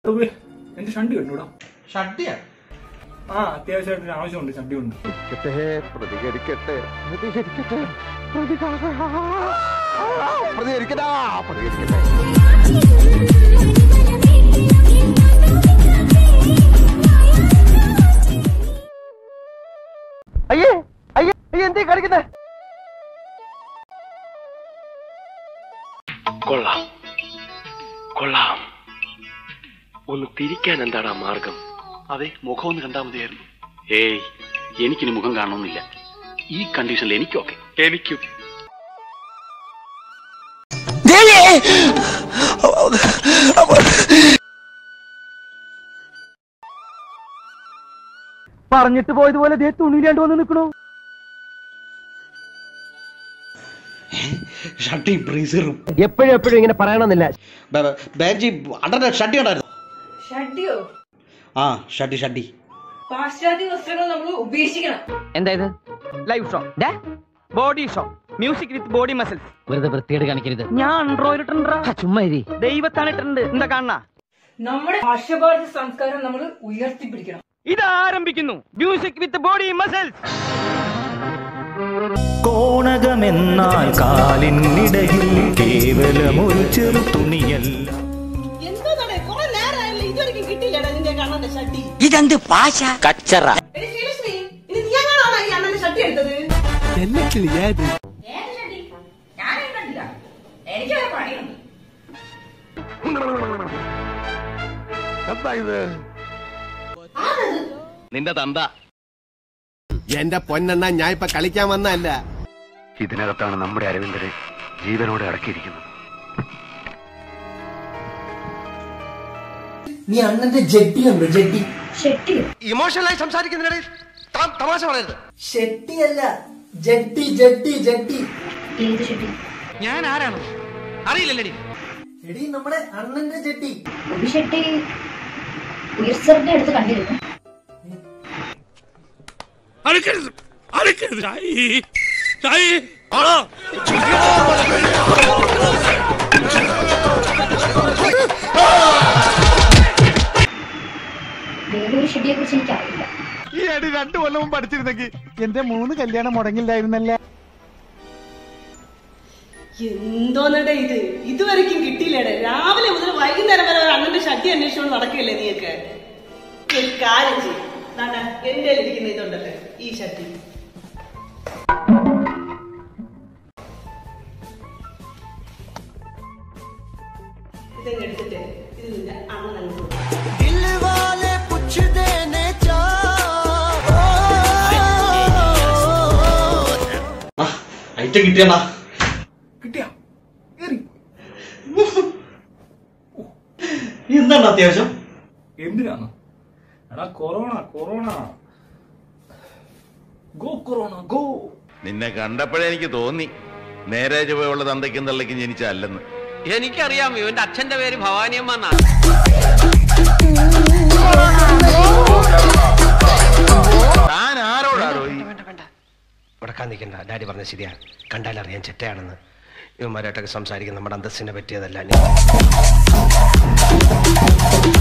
ഉവ്വ്, എന്റെ ഷണ്ടി കണ്ടൂടാ ഷഡ്ഡിയാ ആ അത്യാവശ്യമായിട്ട് ഒരു ആവശ്യമുണ്ട് ഷണ്ടി ഉണ്ട് പ്രതികരിക്കട്ടെ പ്രതികരിക്കട്ടെ പ്രതികരിക്കട്ടാ പ്രതികരിക്കട്ടെ അയ്യേ അയ്യേ അയ്യേ എന്തേ കളിക്കുന്നേ കൊള്ളാം കൊള്ളാം ഒന്ന് തിരിക്കാൻ എന്താടാ മാർഗം അതെ മുഖം ഒന്ന് കണ്ടാൽ മതിയായിരുന്നു ഏയ് എനിക്കിനി മുഖം കാണണമെന്നില്ല ഈ കണ്ടീഷനിൽ എനിക്കൊക്കെ എനിക്കും പറഞ്ഞിട്ട് പോയതുപോലെ ദേ തുണിയിലാണ്ട് വന്ന് നിൽക്കണോ ഷഡ്ഡിയും ബ്രീസറും എപ്പോഴും എപ്പോഴും ഇങ്ങനെ പറയണമെന്നില്ല ബാൻജി അണ്ണന്റെ ഷഡ്ഡി ഉണ്ടായിരുന്നു ഷഡ്ഡിയോ ആ ഷഡ്ഡി ഷഡ്ഡി പാശ്ചാത്യ വസ്ത്രങ്ങൾ നമ്മൾ ഉപേക്ഷിക്കണം എന്താ ഇത് live show body show music with body muscles വെറുതെ വൃത്തികേട് കാണിക്കരുത് ഞാൻ അൺഡ്രോയിൽ ഇട്ടുണ്ട് ചുമ്മാ ഇരി ദൈവത്താണ് ഇട്ടുണ്ട് എന്താ കാണണ നമ്മുടെ ഭാഷ്യഭാരത സംസ്കാരം നമ്മൾ ഉയർത്തിപ്പിടിക്കണം ഇത് ആരംഭിക്കുന്നു മ്യൂസിക് വിത്ത് ബോഡി മസിൽസ് കോണകമെന്നാൽ കാലിനിടയിൽ കേവലമൊരു ചെറു തുണിയല്ല എന്താണ് കുറെ നേരമായില്ലേ ഇതുവരെയും കിട്ടിയില്ലടാ നിന്റെ കണ്ണന്റെ ഷഡ്ഡി ഇതെന്ത് ഭാഷ കച്ചറ എടി ശ്രീലക്ഷ്മി ഇനി നീ എങ്ങനെയാണോ ഈ അണ്ണന്റെ ഷഡ്ഡി എടുത്തത് ഏത് ഷഡ്ഡി? ഞാനും കണ്ടില്ല എനിക്ക് വേറെ പണിയുണ്ട് എന്താ ഇത് നിന്റെ തന്ത എന്റെ പൊന്നെണ്ണ ഞാൻ ഇപ്പൊ കളിക്കാൻ വന്നല്ല ഇതിനകത്താണ് നമ്മുടെ അരവിന്ദനെ ജീവനോടെ അടക്കിയിരിക്കുന്നത് നീ അണ്ണന്റെ ജഡ്ഡി ഉണ്ട് ജഡ്ഡി ഇമോഷണലായി സംസാരിക്കുന്നതിനിടയിൽ താൻ തമാശ പറയരുത് ഷെട്ടിയല്ല ജഡ്ഡി ജഡ്ഡി ജഡ്ഡി ഞാൻ ആരാണ് അറിയില്ലല്ലേ എടി നമ്മുടെ അണ്ണന്റെ ജഡ്ഡി ഷെട്ടി ഉയർച്ചറിന്റെ അടുത്ത് കണ്ടിരുന്നു വേറൊരു ഷെഡിയെ കുറിച്ച് എനിക്കറിയില്ല ഈ അടി രണ്ടു കൊല്ലവും പഠിച്ചിരുന്നെങ്കിൽ എന്റെ മൂന്ന് കല്യാണം മുടങ്ങില്ലായിരുന്നല്ലേ എന്തോന്നടേ ഇത് ഇതുവരെയ്ക്കും കിട്ടിയില്ലേടെ രാവിലെ മുതൽ വൈകുന്നേരം വരെ ഒരു അണ്ണന്റെ ഷഡ്ഡി അന്വേഷിച്ചുകൊണ്ട് നടക്കില്ലേ നീയൊക്കെ ഒരു കാര്യം ചെയ്യും എന്റെ ഇരിക്കുന്ന ഇതുണ്ടല്ലേ ഈ ഷഡ്ഡി ഇതങ്ങ് എടുത്തിട്ട് ഇത് നിന്റെ അണ്ണൻ ഐറ്റം കിട്ടിയണ്ണ കിട്ടിയാ കേറി എന്താണ് അത്യാവശ്യം എന്തിനാണ് എടാ corona corona go corona go നിന്നെ കണ്ടപ്പോഴേ എനിക്ക് തോന്നി നേരെ ചുവയുള്ള തന്തയ്ക്കും തള്ളയ്ക്കും ജനിച്ചല്ലെന്ന് എനിക്കറിയാം ഇവന്റെ അച്ഛന്റെ പേര് ഭവാനിയമ്മ താൻ ആരോടാണോ ഈ ഉടക്കാൻ നിൽക്കണ്ട ഡാഡി പറഞ്ഞ ശരിയാ കണ്ടാലറിയാൻ ചെറ്റയാണെന്ന് ഇവന്മാരായിട്ടൊക്കെ സംസാരിക്കുന്ന നമ്മുടെ അന്തസ്സിനെ പറ്റിയതല്ല